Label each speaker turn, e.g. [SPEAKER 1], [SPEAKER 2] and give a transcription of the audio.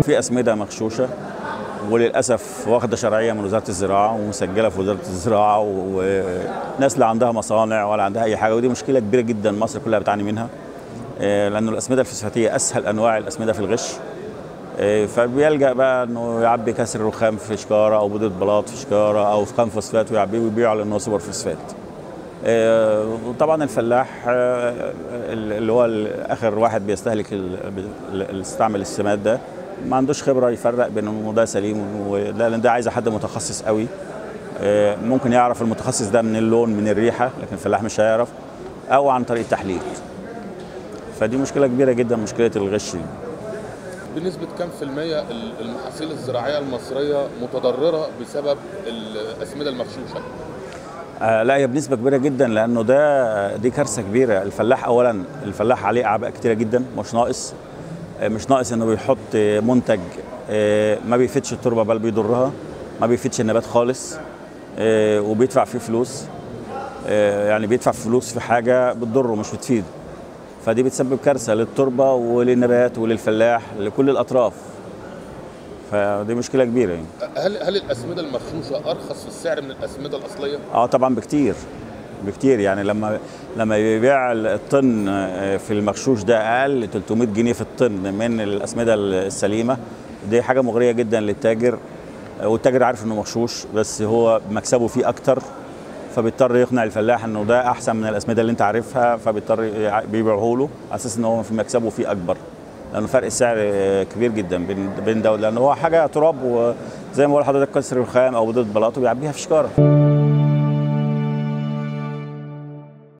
[SPEAKER 1] في اسمده مغشوشه وللاسف واخده شرعيه من وزاره الزراعه ومسجله في وزاره الزراعه وناس لا عندها مصانع ولا عندها اي حاجه ودي مشكله كبيره جدا مصر كلها بتعاني منها آه، لانه الاسمده الفسفاتيه اسهل انواع الاسمده في الغش آه، فبيلجا بقى انه يعبي كسر رخام في شكاره او بيضه بلاط في شكاره او في خام فوسفات ويعبيه ويبيعه على انه سوبر فوسفات آه، وطبعا الفلاح آه، اللي هو اخر واحد بيستهلك ال- ال- استعمل السماد ده ما عندوش خبره يفرق بين انه ده سليم وده لان ده عايز حد متخصص قوي آه، ممكن يعرف المتخصص ده من اللون من الريحه لكن الفلاح مش هيعرف او عن طريق التحليل فدي مشكله كبيره جدا مشكله الغش دي.
[SPEAKER 2] بنسبة كم في المية ال- المحاصيل الزراعية المصرية متضررة بسبب الأسمدة المغشوشة؟
[SPEAKER 1] آه لا هي بنسبه كبيره جدا لانه ده دي كارثه كبيره الفلاح اولا الفلاح عليه اعباء كتيره جدا مش ناقص آه مش ناقص انه بيحط آه، منتج آه ما بيفيدش التربه بل بيضرها ما بيفيدش النبات خالص آه وبيدفع فيه فلوس آه يعني بيدفع فلوس في حاجه بتضره مش بتفيده فدي بتسبب كارثه للتربه وللنبات وللفلاح لكل الاطراف فدي مشكله كبيره يعني.
[SPEAKER 2] هل هل الأسمدة المغشوشة أرخص في السعر من الأسمدة الأصلية؟
[SPEAKER 1] اه طبعا بكتير بكتير يعني لما لما يبيع الطن آه، في المغشوش ده اقل 300 جنيه في الطن من الاسمده السليمه دي حاجه مغريه جدا للتاجر آه، والتاجر عارف انه مغشوش بس هو مكسبه فيه اكتر فبيضطر يقنع الفلاح انه ده احسن من الاسمده اللي انت عارفها فبيضطر يع- بيبيعه له على اساس ان هو في مكسبه فيه اكبر لانه فرق السعر آه، كبير جدا بين بين ده لان هو حاجه تراب وزي ما بقول لحضرتك كسر رخام او بيضه بلاط وبيعبيها في شكاره